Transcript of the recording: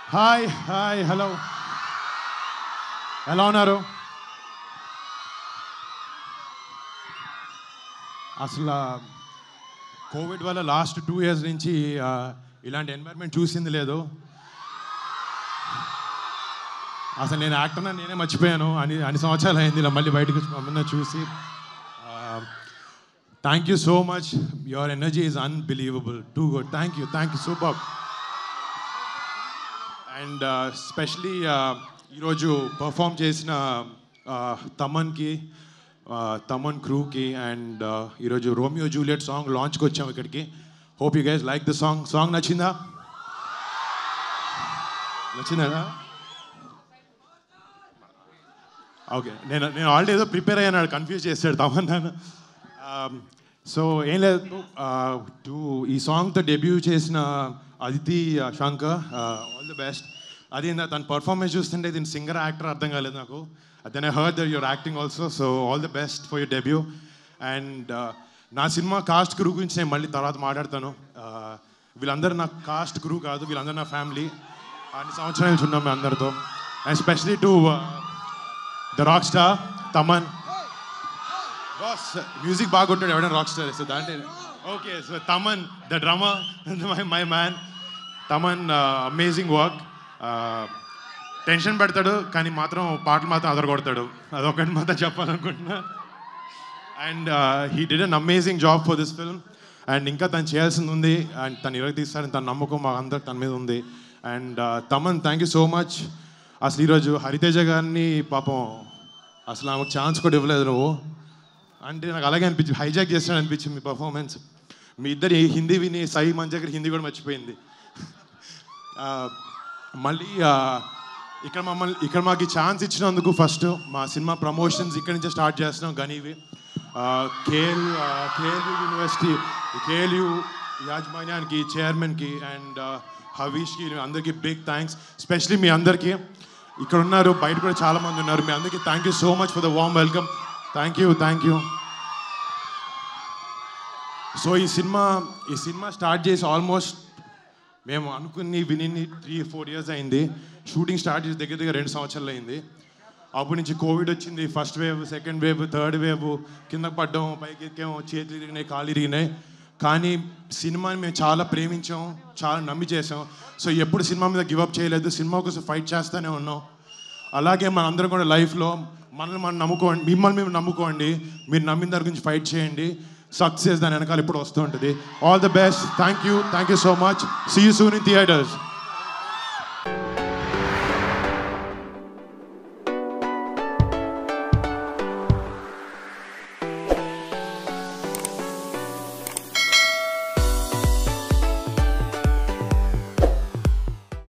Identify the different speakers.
Speaker 1: hi hi hello ఎలా ఉన్నారు అసలు కోవిడ్ వల్ల లాస్ట్ టూ ఇయర్స్ నుంచి ఆ, ఇలాంటి ఎన్వైర్న్మెంట్ చూసింది లేదు అసలు నేను యాక్టర్ నేనే మర్చిపోయాను అని అన్ని సంవత్సరాలు అయింది ఇలా మళ్ళీ బయటకు వచ్చి మమ్మల్ని చూసి thank you so much your energy is unbelievable too good thank you thank you super and specially ఈరోజు పర్ఫామ్ చేసిన uh, తమన్కి uh, తమన్ క్రూకి అండ్ ఈరోజు రోమియో జూలియట్ సాంగ్ లాంచ్కి వచ్చాం ఇక్కడికి hope you guys like the song song నచ్చిందా నచ్చిందా ఓకే నేను నేను ఆల్రెడీ ఏదో ప్రిపేర్ అయ్యాను కన్ఫ్యూజ్ చేస్తాడు తమన్ నన్ను సో ఏం లేదు టు ఈ సాంగ్తో డెబ్యూ చేసిన Aditi uh, Shankar all the best అది నా తన పర్ఫార్మెన్స్ చూస్తుంటే దీని సింగర్ యాక్టర్ అర్థం కాలేదు నాకు then I heard that your acting also so all the best for your debut and నా సినిమా కాస్ట్ క్రూ గురించి నేను మళ్ళీ తర్వాత మాట్లాడతాను Uh, వీళ్ళందరూ నా కాస్ట్ క్రూ కాదు వీళ్ళందరూ నా ఫ్యామిలీ అన్ని సంవత్సరాల నుంచి ఉన్నాం మేము అందరితో and specially to the rock star Thaman boss music బాగా కొట్టాడు ఎవడైనా రాక్ స్టార్ సో దాంట్లో okay so Thaman the drummer my my man Thaman amazing work tension పెడతాడు కానీ మాత్రం పాటలు మాత్రం అదర కొడతాడు అదొకటి మాత్రం చెప్పాలనుకుంటున్నా and he did an amazing job for this film and ఇంకా తను చేయాల్సింది ఉంది అండ్ తను ఇరవై తీస్తారని తన నమ్మకం మా అందరికి తన మీద ఉంది and Thaman thank you so much అసలు ఈరోజు హరితేజ గారిని పాపం అసలు ఆమెకు ఛాన్స్ కూడా ఇవ్వలేదు నువ్వు అంటే నాకు అలాగే అనిపించింది హైజాక్ చేస్తాడు అనిపించింది మీ పర్ఫార్మెన్స్ మీ ఇద్దరు హిందీ విని సాయి మంచి దగ్గర హిందీ కూడా మర్చిపోయింది ఆ, మళ్ళీ ఆ, ఇక్కడ మమ్మల్ని ఇక్కడ మాకు ఛాన్స్ ఇచ్చినందుకు ఫస్ట్ మా సినిమా ప్రమోషన్స్ ఇక్కడి నుంచే స్టార్ట్ చేస్తున్నాం గనీవి కేఎల్ కేఎల్యు యూనివర్సిటీ కేఎల్యు యాజమాన్యానికి చైర్మన్కి అండ్ హవీష్కి అందరికీ బిగ్ థ్యాంక్స్ స్పెషలీ మీ అందరికీ ఇక్కడ ఉన్నారు బయట కూడా చాలా మంది ఉన్నారు మీ అందరికీ thank you so much for the warm welcome thank you thank you so ఈ సినిమా ఈ సినిమా స్టార్ట్ చేసి ఆల్మోస్ట్ మేము అనుకుని విని త్రీ ఫోర్ ఇయర్స్ అయింది షూటింగ్ స్టార్ట్ చేసి దగ్గర దగ్గర రెండు సంవత్సరాలు అయింది అప్పటి నుంచి కోవిడ్ వచ్చింది first wave second wave third wave కింద పడ్డాం పైకి ఎక్కాం చేతులు ఇరిగినాయి కాళ్ళు ఇరిగినాయి కానీ సినిమాని మేము చాలా ప్రేమించాం చాలా నమ్మి చేసాం సో ఎప్పుడు సినిమా మీద గివప్ చేయలేదు సినిమా కోసం ఫైట్ చేస్తూనే ఉన్నాం అలాగే మన అందరం కూడా లైఫ్లో మనల్ని మనం నమ్ముకోండి మిమ్మల్ని మేము నమ్ముకోండి మీరు నమ్మిన దాని గురించి ఫైట్ చేయండి సక్సెస్ దాని వెనకాల ఇప్పుడు వస్తూ ఉంటుంది all the best thank you thank you so much see you soon in theatres